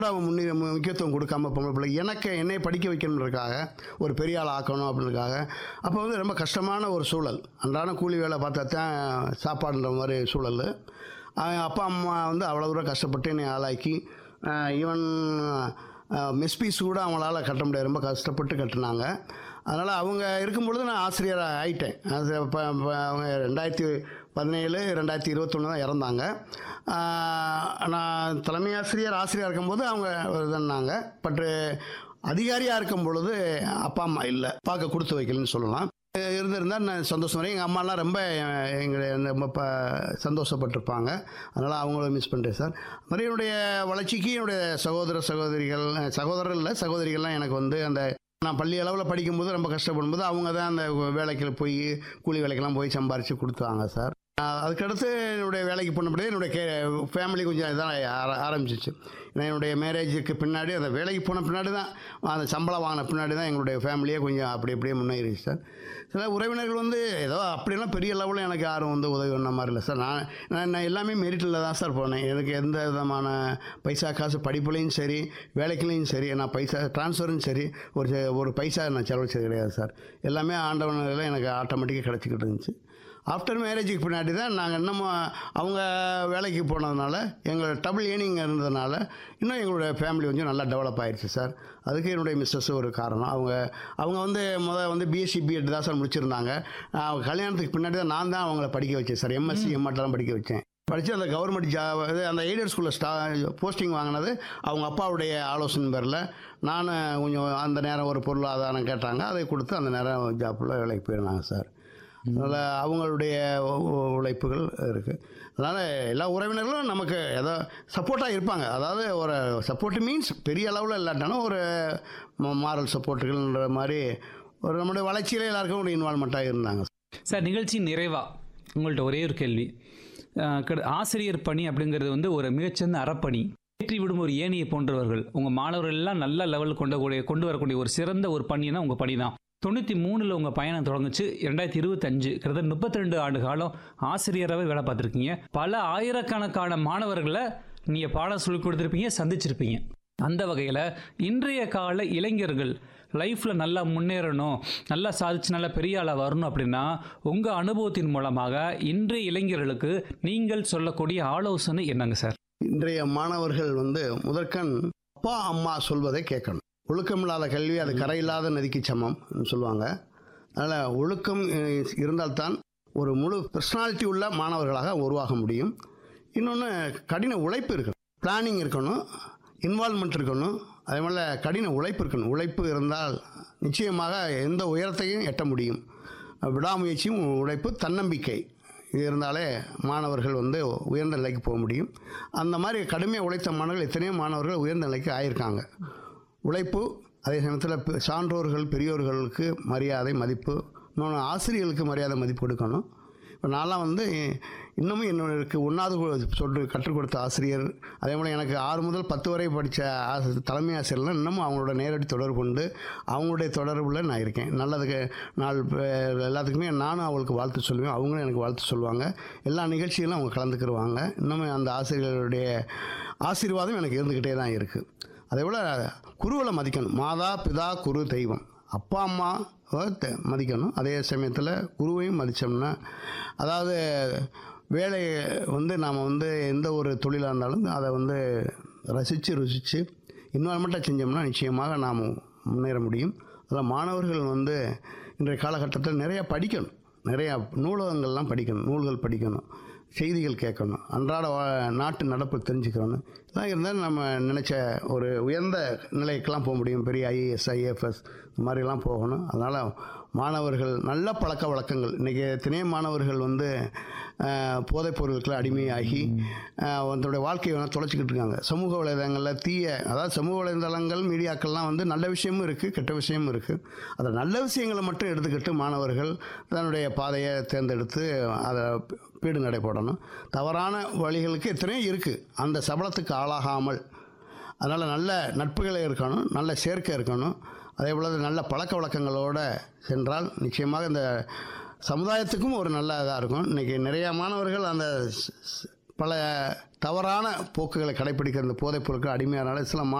அவன் முன்னே முக்கியத்துவம் கொடுக்காம பொம்பளை பிள்ளை எனக்கு என்னை படிக்க வைக்கணுன்றதுக்காக ஒரு பெரிய ஆள் ஆக்கணும் அப்படின்றதுக்காக அப்போ வந்து ரொம்ப கஷ்டமான ஒரு சூழல் அன்றாட கூலி வேலை பார்த்தா தான் சாப்பாடுன்ற மாதிரி சூழல் அவன் அப்பா அம்மா வந்து அவ்வளோ தூரம் கஷ்டப்பட்டு என்னை ஆளாக்கி ஈவன் மெஸ் பீஸ் கூட அவங்களால கட்ட முடியாது ரொம்ப கஷ்டப்பட்டு கட்டினாங்க அதனால் அவங்க இருக்கும் பொழுது நான் ஆசிரியராக ஆயிட்டேன் அது இப்போ அவங்க ரெண்டாயிரத்தி பதினேழு ரெண்டாயிரத்தி இருபத்தொன்று தான் இறந்தாங்க ஆஹ் நான் தலைமை ஆசிரியர் ஆசிரியராக இருக்கும்போது அவங்க இதுன்னாங்க பட்டு அதிகாரியாக இருக்கும் பொழுது அப்பா அம்மா இல்லை பார்க்க கொடுத்து வைக்கலன்னு சொல்லலாம் இருந்திருந்தா நான் சந்தோஷம் வரையும் எங்கள் அம்மாலாம் ரொம்ப எங்களை ரொம்ப ப சந்தோஷப்பட்டிருப்பாங்க அதனால் அவங்கள மிஸ் பண்ணுறேன் சார் அது மாதிரி என்னுடைய வளர்ச்சிக்கு என்னுடைய சகோதர சகோதரிகள் அஹ், சகோதரர் இல்லை சகோதரிகள்லாம் எனக்கு வந்து அந்த நான் பள்ளி அளவில் படிக்கும்போது ரொம்ப கஷ்டப்படும்போது அவங்க தான் அந்த வேலைக்கு போய் கூலி வேலைக்கெல்லாம் போய் சம்பாரித்து கொடுத்தாங்க சார் அஹ், அதுக்கடுத்து என்னுடைய வேலைக்கு போனபடியே என்னுடைய கே ஃபேமிலி கொஞ்சம் இதான் ஆர ஆரம்பிச்சிச்சு ஏன்னா என்னுடைய மேரேஜுக்கு பின்னாடி அந்த வேலைக்கு போன பின்னாடி தான் அந்த சம்பளம் வாங்கின பின்னாடி தான் எங்களுடைய ஃபேமிலியே கொஞ்சம் அப்படி அப்படியே முன்னேறிச்சு சார் சில உறவினர்கள் வந்து ஏதோ அப்படியெல்லாம் பெரிய லெவலில் எனக்கு யாரும் வந்து உதவி பண்ண மாதிரி இல்லை சார் நான் நான் நான் எல்லாமே மெரிட்டில் தான் சார் போனேன் எனக்கு எந்த விதமான பைசா காசு படிப்புலையும் சரி வேலைக்குலையும் சரி நான் பைசா ட்ரான்ஸ்ஃபரும் சரி ஒரு செ- ஒரு பைசா நான் செலவழிச்சது கிடையாது சார் எல்லாமே ஆண்டவனில் எனக்கு ஆட்டோமேட்டிக்காக கிடச்சிக்கிட்டு இருந்துச்சு ஆஃப்டர் மேரேஜுக்கு பின்னாடி தான் நாங்கள் இன்னமும் அவங்க வேலைக்கு போனதுனால எங்களோட டபுள் ஏர்னிங் இருந்ததுனால இன்னும் எங்களுடைய ஃபேமிலி கொஞ்சம் நல்லா டெவலப் ஆயிடுச்சு சார் அதுக்கு என்னுடைய மிஸ்ஸஸ் ஒரு காரணம் அவங்க அவங்க வந்து முதல் வந்து பிஎஸ்சி பிஎட் தான் சார் முடிச்சிருந்தாங்க அவங்க கல்யாணத்துக்கு பின்னாடி தான் நான் தான் அவங்கள படிக்க வச்சேன் சார் எம்எஸ்சி எம்எட்டெல்லாம் படிக்க வச்சேன் படித்து அந்த கவர்மெண்ட் ஜாப் இது அந்த எய்டட் ஸ்கூலில் ஸ்டா போஸ்டிங் வாங்கினது அவங்க அப்பாவுடைய ஆலோசனை பேரில் நான் கொஞ்சம் அந்த நேரம் ஒரு பொருளாதாரம் கேட்டாங்க அதை கொடுத்து அந்த நேரம் ஜாப்பில் வேலைக்கு போயிருந்தாங்க சார் அதனால் அவங்களுடைய உ- உ- உழைப்புகள் இருக்குது அதனால் எல்லா உறவினர்களும் நமக்கு ஏதோ சப்போர்ட்டாக இருப்பாங்க அதாவது ஒரு சப்போர்ட் மீன்ஸ் பெரிய அளவில் இல்லாட்டாலும் ஒரு மாரல் சப்போர்ட்டுகள்ன்ற மாதிரி ஒரு நம்முடைய வளர்ச்சியில் எல்லாருக்கும் ஒரு இன்வால்மெண்ட்டாக இருந்தாங்க சார் நிகழ்ச்சி நிறைவா உங்கள்கிட்ட ஒரே ஒரு கேள்வி அஹ் கட- ஆசிரியர் பணி அப்படிங்கிறது வந்து ஒரு மிகச்சிறந்த அறப்பணி ஏற்றி விடும் ஒரு ஏணியை போன்றவர்கள் உங்கள் மாணவர்கள் எல்லாம் நல்ல லெவல் கொண்ட கூடிய கொண்டு வரக்கூடிய ஒரு சிறந்த ஒரு பணினா உங்கள் பணி தான் தொண்ணூற்றி மூணில் உங்கள் பயணம் தொடங்குச்சு ரெண்டாயிரத்தி இருபத்தஞ்சு கிட்டத்தட்ட முப்பத்தி ரெண்டு ஆண்டு காலம் ஆசிரியராகவே வேலை பார்த்துருக்கீங்க பல ஆயிரக்கணக்கான மாணவர்களை நீங்கள் பாடம் சொல்லிக் கொடுத்துருப்பீங்க சந்திச்சிருப்பீங்க அந்த வகையில் இன்றைய கால இளைஞர்கள் லைஃப்பில் நல்லா முன்னேறணும் நல்லா சாதிச்சு நல்லா பெரிய ஆளாக வரணும் அப்படின்னா உங்கள் அனுபவத்தின் மூலமாக இன்றைய இளைஞர்களுக்கு நீங்கள் சொல்லக்கூடிய ஆலோசனை என்னங்க சார் இன்றைய மாணவர்கள் வந்து முதற்கண் அப்பா அம்மா சொல்வதை கேட்கணும் ஒழுக்கமில்லாத கல்வி அது கரையில்லாத நதிக்கு சமம் சொல்லுவாங்க அதனால் ஒழுக்கம் அஹ், இருந்தால்தான் ஒரு முழு பர்சனாலிட்டி உள்ள மாணவர்களாக உருவாக முடியும் இன்னொன்று கடின உழைப்பு இருக்கணும் பிளானிங் இருக்கணும் இன்வால்மெண்ட் இருக்கணும் அதே மாதிரி கடின உழைப்பு இருக்கணும் உழைப்பு இருந்தால் நிச்சயமாக எந்த உயரத்தையும் எட்ட முடியும் விடாமுயற்சியும் உழைப்பு தன்னம்பிக்கை இது இருந்தாலே மாணவர்கள் வந்து உயர்ந்த நிலைக்கு போக முடியும் அந்த மாதிரி கடுமையாக உழைத்த மாணவர்கள் எத்தனையோ மாணவர்கள் உயர்ந்த நிலைக்கு ஆயிருக்காங்க உழைப்பு அதே சமயத்தில் சான்றோர்கள் பெரியோர்களுக்கு மரியாதை மதிப்பு இன்னொன்று ஆசிரியர்களுக்கு மரியாதை மதிப்பு கொடுக்கணும் இப்போ நான்லாம் வந்து இன்னமும் என்னோட ஒன்றாவது சொல்லி கற்றுக் கொடுத்த ஆசிரியர் அதே போல் எனக்கு ஆறு முதல் பத்து வரை படித்த ஆசி தலைமை ஆசிரியர்லாம் இன்னமும் அவங்களோட நேரடி தொடர்பு கொண்டு அவங்களுடைய தொடர்பில் நான் இருக்கேன் நல்லதுக்கு நாள் பே- எல்லாத்துக்குமே நானும் அவங்களுக்கு வாழ்த்து சொல்லுவேன் அவங்களும் எனக்கு வாழ்த்து சொல்லுவாங்க எல்லா நிகழ்ச்சியிலும் அவங்க கலந்துக்கிடுவாங்க இன்னமும் அந்த ஆசிரியர்களுடைய ஆசீர்வாதம் எனக்கு இருந்துக்கிட்டே தான் இருக்குது அதே போல் குருவில் மதிக்கணும் மாதா பிதா குரு தெய்வம் அப்பா அம்மா மதிக்கணும் அதே சமயத்தில் குருவையும் மதித்தோம்னா அதாவது வேலை வந்து நாம் வந்து எந்த ஒரு தொழிலாக இருந்தாலும் அதை வந்து ரசித்து ருசித்து இன்வால்மெண்ட்டாக செஞ்சோம்னா நிச்சயமாக நாம் முன்னேற முடியும் அதில் மாணவர்கள் வந்து இன்றைய காலகட்டத்தில் நிறையா படிக்கணும் நிறையா நூலகங்கள்லாம் படிக்கணும் நூல்கள் படிக்கணும் செய்திகள் கேட்கணும் அன்றாட வா- நாட்டு நடப்பு தெரிஞ்சுக்கணும் இதெல்லாம் இருந்தால் நம்ம நினச்ச ஒரு உயர்ந்த நிலைக்கெல்லாம் போக முடியும் பெரிய ஐஏஎஸ் ஐஎஃப்எஸ் இந்த மாதிரிலாம் போகணும் அதனால் மாணவர்கள் நல்ல பழக்க வழக்கங்கள் இன்றைக்கி எத்தனையோ மாணவர்கள் வந்து அஹ், போதைப் பொருட்களுக்கு அடிமையாகி அஹ், தன்னுடைய வாழ்க்கையை வந்து தொலைச்சிக்கிட்டு இருக்காங்க சமூக வலைதளங்களில் தீய அதாவது சமூக வலைதளங்கள் மீடியாக்கள்லாம் வந்து நல்ல விஷயமும் இருக்குது கெட்ட விஷயமும் இருக்குது அந்த நல்ல விஷயங்களை மட்டும் எடுத்துக்கிட்டு மாணவர்கள் தன்னுடைய பாதையை தேர்ந்தெடுத்து அதை பீடு நடை போடணும் தவறான வழிகளுக்கு எத்தனையோ இருக்குது அந்த சபலத்துக்கு ஆளாகாமல் அதனால் நல்ல நட்புகளை இருக்கணும் நல்ல சேர்க்கை இருக்கணும் அதே போல் நல்ல பழக்க வழக்கங்களோடு சென்றால் நிச்சயமாக இந்த சமுதாயத்துக்கும் ஒரு நல்ல இதாக இருக்கும் இன்றைக்கி நிறையா மாணவர்கள் அந்த ஸ்- ஸ்- பல தவறான போக்குகளை கடைப்பிடிக்கிற இந்த போதைப் பொருட்கள் அடிமையானால சில